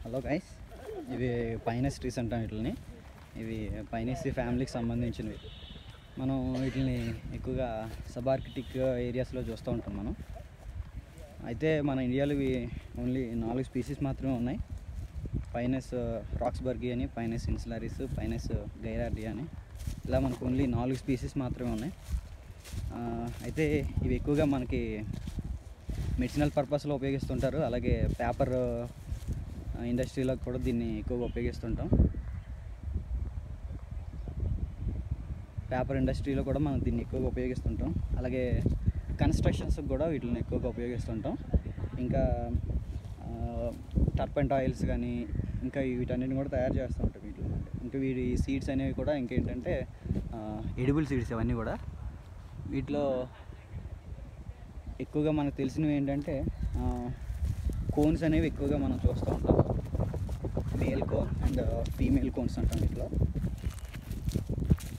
hello guys ఇవి pines trees అంటాం వీటిని ఇవి పైనస్ ఫ్యామిలీకి సంబంధించినవి మనం వీటిని ఎక్కువగా సబార్కిటిక్ ఏరియాస్లో చూస్తూ ఉంటాం మనం అయితే మన ఇండియాలో ఇవి ఓన్లీ నాలుగు స్పీసీస్ మాత్రమే ఉన్నాయి పైనస్ రాక్స్బర్గి అని పైనస్ ఇన్సులారిస్ పైనస్ గైరార్డి అని ఇలా మనకు ఓన్లీ నాలుగు స్పీసీస్ మాత్రమే ఉన్నాయి ఆ, అయితే ఇవి ఎక్కువగా మనకి మెడిసినల్ పర్పస్లో ఉపయోగిస్తుంటారు అలాగే పేపర్ ఇండస్ట్రీలో కూడా దీన్ని ఎక్కువగా ఉపయోగిస్తుంటాం పేపర్ ఇండస్ట్రీలో కూడా మనం దీన్ని ఎక్కువగా ఉపయోగిస్తుంటాం అలాగే కన్స్ట్రక్షన్స్ కూడా వీటిని ఎక్కువగా ఉపయోగిస్తుంటాం ఇంకా టర్పెంట్ ఆయిల్స్ కానీ ఇంకా వీటన్నిటిని కూడా తయారు చేస్తూ ఉంటాం వీటిలో ఇంకా వీటి సీడ్స్ అనేవి కూడా ఇంకేంటంటే ఎడిబుల్ సీడ్స్ ఇవన్నీ కూడా వీటిలో ఎక్కువగా మనకు తెలిసినవి ఏంటంటే కోన్స్ అనేవి ఎక్కువగా మనం చూస్తూ ఉంటాం male cone and female cones అంటాం వీటిలో